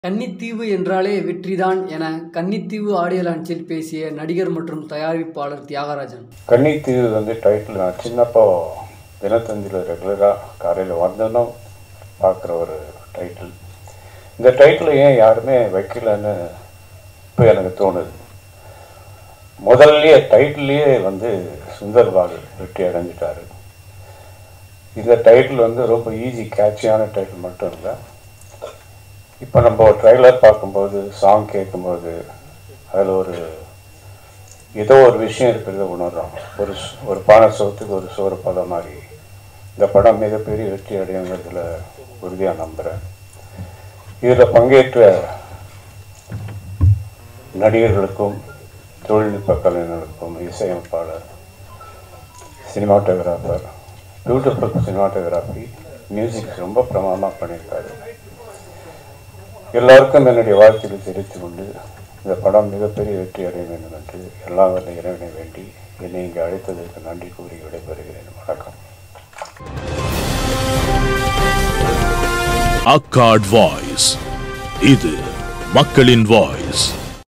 கன்னித்தீவு என்றாலே வெற்றிதான் என கன்னித்தீவு ஆடியோ லான்ச்சில் பேசிய நடிகர் மற்றும் தயாரிப்பாளர் தியாகராஜன் கன்னித்தீவு வந்து டைட்டில் நான் சின்னப்போ தினத்தந்தியில் ரெகுலராக காலையில் வந்தோன்னும் பார்க்குற ஒரு டைட்டில் இந்த டைட்டில் ஏன் யாருமே வைக்கலன்னு இப்போ எனக்கு தோணுது முதல்லயே டைட்டிலேயே வந்து சுந்தர்பால் வெற்றி அடைஞ்சிட்டாரு இந்த டைட்டில் வந்து ரொம்ப ஈஸி கேட்சியான டைட்டில் மட்டும் இல்லை இப்போ நம்ம ட்ரைலர் பார்க்கும்போது சாங் கேட்கும்போது அதில் ஒரு ஏதோ ஒரு விஷயம் இருக்கிறத உணர்றோம் ஒரு ஸ்- ஒரு பானை சோத்துக்கு ஒரு சோறு பதம் மாதிரி இந்த படம் மிகப்பெரிய வெற்றி அடையுங்கிறதுல உறுதியாக நம்புகிறேன் இதில் பங்கேற்ற நடிகர்களுக்கும் தொழில்நுட்ப கலைஞர்களுக்கும் இசையமைப்பாளர் சினிமாட்டோகிராஃபர் பியூட்டிஃபுல் சினிமாட்டோகிராஃபி மியூசிக் ரொம்ப பிரமாதமாக பண்ணியிருக்காரு எல்லாருக்கும் என்னுடைய வாழ்க்கையை தெரிவித்துக் கொண்டு இந்த படம் மிகப்பெரிய வெற்றி அடைய வேண்டும் என்று எல்லா வல்ல இறைவனை வேண்டி என்னை இங்கு அழைத்ததற்கு நன்றி கூறி விடைபெறுகிறேன் வணக்கம் அக்காட் வாய்ஸ் இது மக்களின் வாய்ஸ்